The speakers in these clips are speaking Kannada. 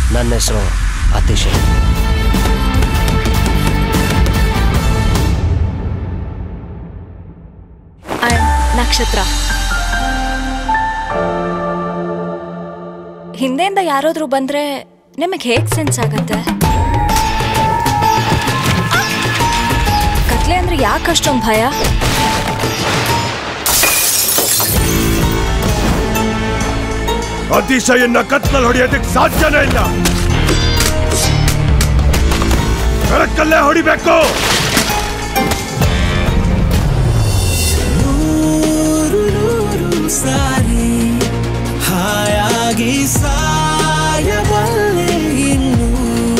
ನನ್ನ ಹೆಸರು ಅತಿಶಯ್ ಐ ನಕ್ಷತ್ರ ಹಿಂದೆಯಿಂದ ಯಾರಾದ್ರೂ ಬಂದ್ರೆ ನಿಮಗೆ ಹೇಗ್ ಸೆನ್ಸ್ ಆಗತ್ತೆ ಕತ್ಲೆ ಅಂದ್ರೆ ಯಾಕೆ ಅಷ್ಟೊಂದು ಭಯ ಅತಿಶಯನ್ನ ಕತ್ನಲ್ಲಿ ಹೊಡೆಯೋದಕ್ಕೆ ಸಾಧ್ಯನೇ ಇಲ್ಲ ಬೆಳಕಲ್ಲೇ ಹೊಡಿಬೇಕು ನೂರು ನೂರು ಸಾರಿ ಹಾಯಾಗಿ ಸಾಯಬಲ್ಲೆ ಇನ್ನು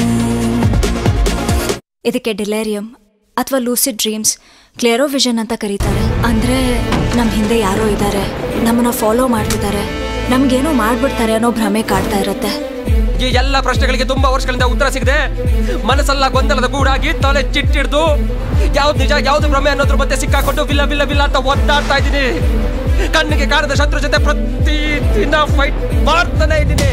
ಇದಕ್ಕೆ ಡಿಲೇರಿಯಂ ಅಥವಾ ಲೂಸಿಡ್ ಡ್ರೀಮ್ಸ್ ಕ್ಲಿಯರೋ ವಿಷನ್ ಅಂತ ಕರೀತಾರೆ ಅಂದ್ರೆ ನಮ್ಮ ಹಿಂದೆ ಯಾರೋ ಇದ್ದಾರೆ ನಮ್ಮನ್ನ ಫಾಲೋ ಮಾಡ್ತಿದ್ದಾರೆ ನಮ್ಗೇನೋ ಮಾಡ್ಬಿಡ್ತಾರೆ ಅನ್ನೋ ಭ್ರಮೆ ಕಾಡ್ತಾ ಇರತ್ತೆ ಈ ಎಲ್ಲ ಪ್ರಶ್ನೆಗಳಿಗೆ ತುಂಬಾ ವರ್ಷಗಳಿಂದ ಉತ್ತರ ಸಿಗದೆ ಮನಸ್ಸೆಲ್ಲ ಗೊಂದಲದ ಗೂಡಾಗಿ ತಲೆ ಚಿಟ್ಟಿಡ್ದು ಯಾವ್ದು ನಿಜ ಯಾವ್ದು ಭ್ರಮೆ ಅನ್ನೋದ್ರ ಮಧ್ಯೆ ಸಿಕ್ಕಾಕೊಂಡು ವಿಲ್ಲ ವಿಲ್ಲ ವಿಲ್ಲ ಅಂತ ಒದ್ದಾಡ್ತಾ ಇದ್ದೀನಿ ಕಣ್ಣಿಗೆ ಕಾಣದ ಶತ್ರು ಜೊತೆ ಪ್ರತಿ ದಿನ ಫೈಟ್ ಮಾಡ್ತಾನೆ ಇದ್ದೀನಿ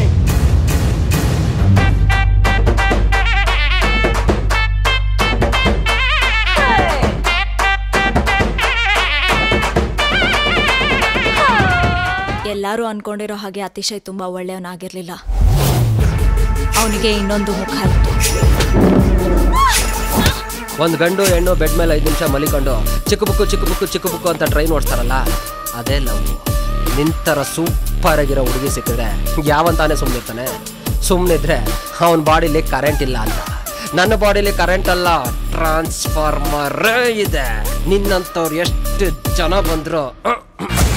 ಎಲ್ಲರೂ ಅನ್ಕೊಂಡಿರೋ ಹಾಗೆ ಅತಿಶಯ್ ತುಂಬಾ ಒಳ್ಳೆಯವನಾಗಿರ್ಲಿಲ್ಲ ಅವನಿಗೆ ಇನ್ನೊಂದು ಮುಖ ಇತ್ತು ಒಂದು ಗಂಡು ಹೆಣ್ಣು ಬೆಡ್ ಮೇಲೆ ಐದು ನಿಮಿಷ ಮಲಿಕೊಂಡು ಚಿಕ್ಕ ಬುಕ್ಕು ಚಿಕ್ಕ ಬುಕ್ಕು ಚಿಕ್ಕ ಬುಕ್ಕು ಅಂತ ಟ್ರೈನ್ ಓಡಿಸ್ತಾರಲ್ಲ ಅದೇ ಲವ್ ನಿಂತರ ಸೂಪರ್ ಆಗಿರೋ ಹುಡುಗಿ ಸಿಕ್ಕಿದ್ರೆ ಯಾವಂತಾನೆ ಸುಮ್ಮನಿರ್ತಾನೆ ಸುಮ್ಮನಿದ್ರೆ ಅವನ ಬಾಡಿಲಿ ಕರೆಂಟ್ ಇಲ್ಲ ಅಂತ ನನ್ನ ಬಾಡಿಲಿ ಕರೆಂಟ್ ಅಲ್ಲ ಟ್ರಾನ್ಸ್ಫಾರ್ಮರ್ ಇದೆ ನಿನ್ನಂಥವ್ರು ಎಷ್ಟು ಜನ ಬಂದ್ರು